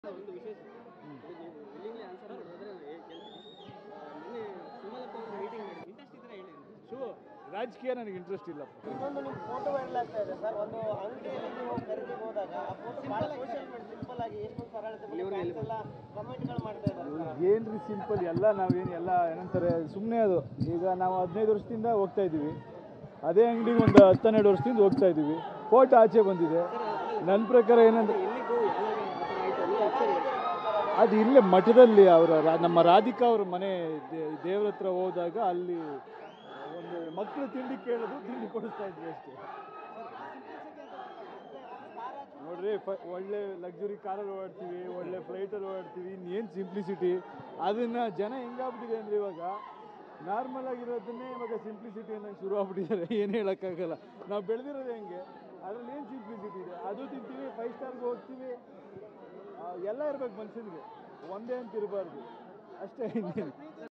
ಒಂದು ವಿಶೇಷ ಇದು ನೀವು ಇಲ್ಲಿಂದಲೇ ಆನ್ಸರ್ ಮಾಡೋದ್ರೆ ನಾನು ಹೇಳ್- ಕೇಳ್ತೀನಿ ಆ, ನಿನ್ನೆ ಸುಮಲತಾ ಅವರು ಮೀಟಿಂಗ್ ಮಾಡಿ ಇಂಟ್ರೆಸ್ಟ್ ಇದ್ರೆ ಹೇಳಿ ಶೂ ರಾಜಕೀಯ ನನಗೆ ಇಂಟ್ರೆಸ್ಟ್ ಇಲ್ಲ ಇನ್ನೊಂದು ನಿಮ್ಮ ಫೋಟೋ ವೈರಲ್ ಆಗ್ತಾ ಇದೆ ಸರ್ ಒಂದು ಅಂಗಡಿಯಲ್ಲಿ ನೀವು ಖರೀದಿಗೆ ಹೋದಾಗ ಆ ಫೋಟೋ ಭಾಳ ಸೋಷಿಯಲ್ ಮೀಡಿಯಾ ಸಿಂಪಲ್ ಆಗಿ ಎಷ್ಟು ಸರಳತೆ fans ಎಲ್ಲ ಕಮೆಂಟ್ಗಳು ಮಾಡ್ತಾ ಇದ್ದಾರೆ ಸರ್ ಏನ್ರಿ ಸಿಂಪಲ್ ಎಲ್ಲ ನಾವೇನು ಎಲ್ಲ ಏನಂತಾರೆ ಸುಮ್ಮನೆ ಅದು ಈಗ ನಾವು ಹದಿನೈದು ವರ್ಷದಿಂದ ಹೋಗ್ತಾ ಇದ್ದೀವಿ ಅದೇ ಅಂಗಡಿಗೆ ಒಂದು ಹತ್ತೆರಡು ವರ್ಷದಿಂದ ಹೋಗ್ತಾ ಇದ್ದೀವಿ ಫೋಟೋ ಆಚೆ ಬಂದಿದೆ ನನ್ನ ಪ್ರಕಾರ ಏನಂದ್ರೆ ಎಲ್ಲಿಗೂ ಯಾವಾಗ ಆ ಥರ ಆಯಿತು ಅನ್ನೋ ಆಶ್ಚರ್ಯ ಅದು ಇಲ್ಲೇ ಮಠದಲ್ಲಿ ಅವರ ನಮ್ಮ ರಾಧಿಕಾ ಅವ್ರ ಮನೆ ದೇ- ದೇವ್ರ ಹತ್ರ ಹೋದಾಗ ಅಲ್ಲಿ ಒಂದು ಮಕ್ಕಳು ತಿಂಡಿ ಕೇಳಿದ್ರು ತಿಂಡಿ ಕೊಡಿಸ್ತಾ ಇದ್ವಿ ಅಷ್ಟೇ ನೋಡ್ರಿ ಫ ಒಳ್ಳೆ ಲಕ್ಸುರಿ ಕಾರಲ್ಲಿ ಓಡಾಡ್ತೀವಿ ಒಳ್ಳೆ ಫ್ಲೈಟಲ್ಲಿ ಓಡಾಡ್ತೀವಿ ಇನ್ನೇನು ಸಿಂಪ್ಲಿಸಿಟಿ ಅದನ್ನು ಜನ ಹೆಂಗಾಗ್ಬಿಟ್ಟಿದೆ ಅಂದರೆ ಇವಾಗ ನಾರ್ಮಲ್ ಆಗಿರೋದನ್ನೇ ಇವಾಗ ಸಿಂಪ್ಲಿಸಿಟಿ ಅನ್ನೋದು ಶುರು ಆಗ್ಬಿಟ್ಟಿದ್ದಾರೆ ಏನು ಹೇಳೋಕ್ಕಾಗಲ್ಲ ನಾವು ಬೆಳೆದಿರೋದು ಹೆಂಗೆ ಅದರಲ್ಲಿ ಏನು ಸಿಂಪ್ಲಿಸಿಟಿ ಇದೆ ಅದು ತಿಂತೀವಿ ಫೈವ್ ಸ್ಟಾರ್ಗೆ ಹೋಗ್ತೀವಿ ಆ, ಎಲ್ಲ ಇರ್ಬೇಕು ಮನುಷ್ಯನಿಗೆ ಒಂದೇ ಅಂತ ಇರಬಾರ್ದು ಅಷ್ಟೇ ಇನ್ನೇನು